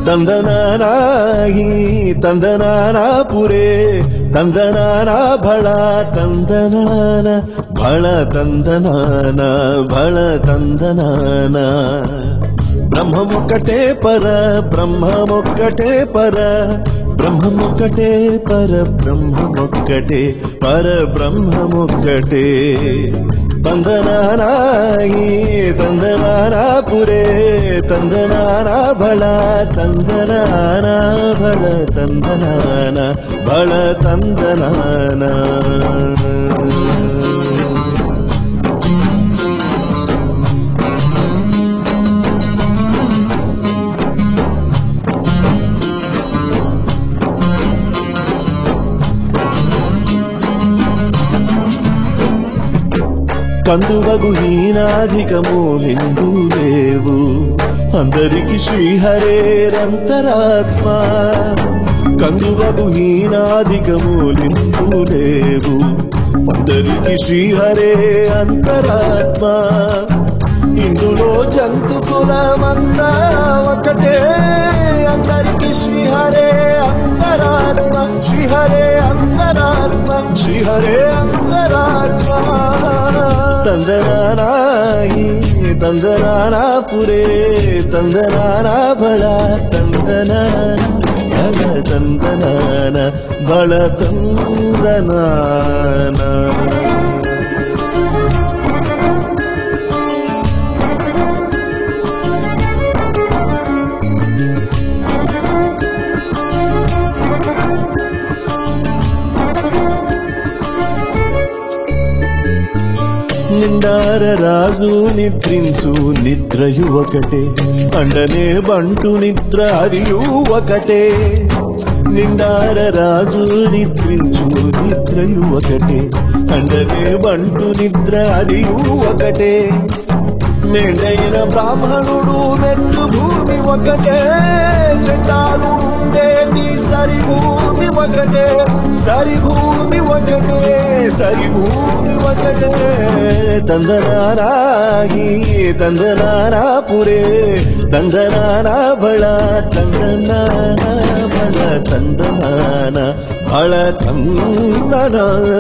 ತಂದನಾನಾಗಿ ತಂದನಾನ ಪುರೇ ತಂದನಾನ ಬಳ ತಂದನಾನ ಬಳ ತಂದನಾನ ಬಳ ತಂದನಾನ బ్రహ్మమొక్కటే పర బ్రహ్మమొక్కటే పర బ్రహ్మమొక్కటే పర బ్రహ్మమొక్కటే పర బ్రహ్మమొక్కటే తందనానాయి తందనానా పురే తందనానా బళ తందనానా బళ తందనాన బళ తందనానా కందువగు హీనాధికము హిందూ లేవు అందరికి శ్రీహరేరంతరాత్మ కందువగు హీనాధికము లిందు లేవు అందరికి శ్రీహరే అంతరాత్మ ఇందులో జంతు కులమంతా ఒకటే అందరికి శ్రీహరే అంతరాత్మ శ్రీహరే అంతరాత్మ శ్రీహరే అంతరాత్మ తందనానాయి తందనానా పురే తందనానా బళ తందనాన బళ తందనాన బళ తందనాన నిండార రాజు నిద్రించు నిద్రయు ఒకటే అండనే బంటు నిద్ర అదియు ఒకటే నిండార రాజు నిద్రించు నిద్రయు ఒకటే అండనే బంటు నిద్ర అదియు ఒకటే మేడైన బ్రాహ్మణుడు నెట్టు భూమి ఒకటే చండాలు ఉండేటి సరి భూమి ఒకటే సరి భూమి ఒకటే సరి భూమి ఒకటే తందనారాగి తందనారా పురే తందనారా బళ తందనాన బళ తందనాన బళ తందనాన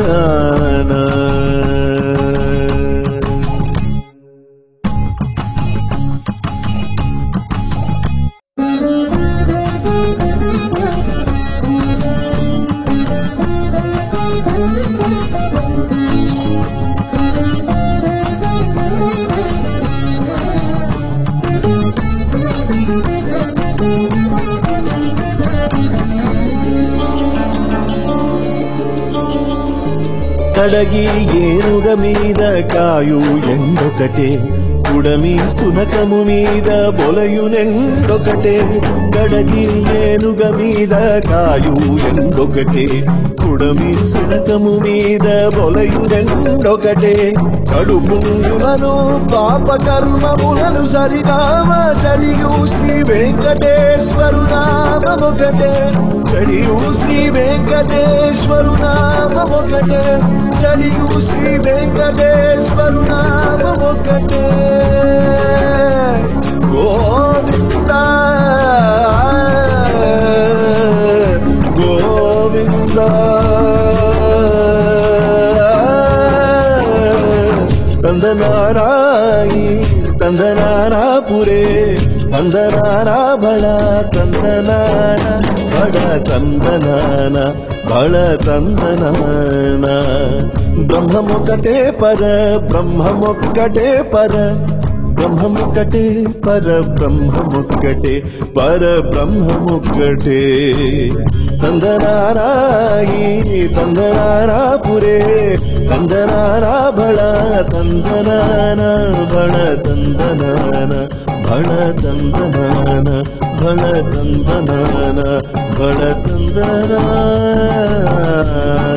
కడగి ఏనుగ మీద కాయు ఎండొకటే ఉడమి సునకము మీద బొలయునెండొకటే కడగి ఏనుగ మీద కాయు ఎండొకటే ఉడమి సునకము మీద బొలయునెండొకటే కడుపులను పాప కర్మములను సరినామ చరియు శ్రీ వెంకటేశ్వరు నామొకటే చరియు శ్రీ వెంకటేశ్వరు నామొకటే చరియు శ్రీ వెంకటేశ్వరు నామొకటే గోవింద గోవింద తందనారాయి తందనానా పురే తందనానా బళ తందనాన బళ తందనాన బళ తందనాన బ్రహ్మమొక్కటే పర బ్రహ్మమొక్కటే పర బ్రహ్మముక్కటే పర బ్రహ్మముక్కటే పర బ్రహ్మముక్కటే తందనారాయి తందనారా పురే తందనారా బళ తందనాన బళ తందనాన బళ తందనాన బళ తందనాన బళ తందనా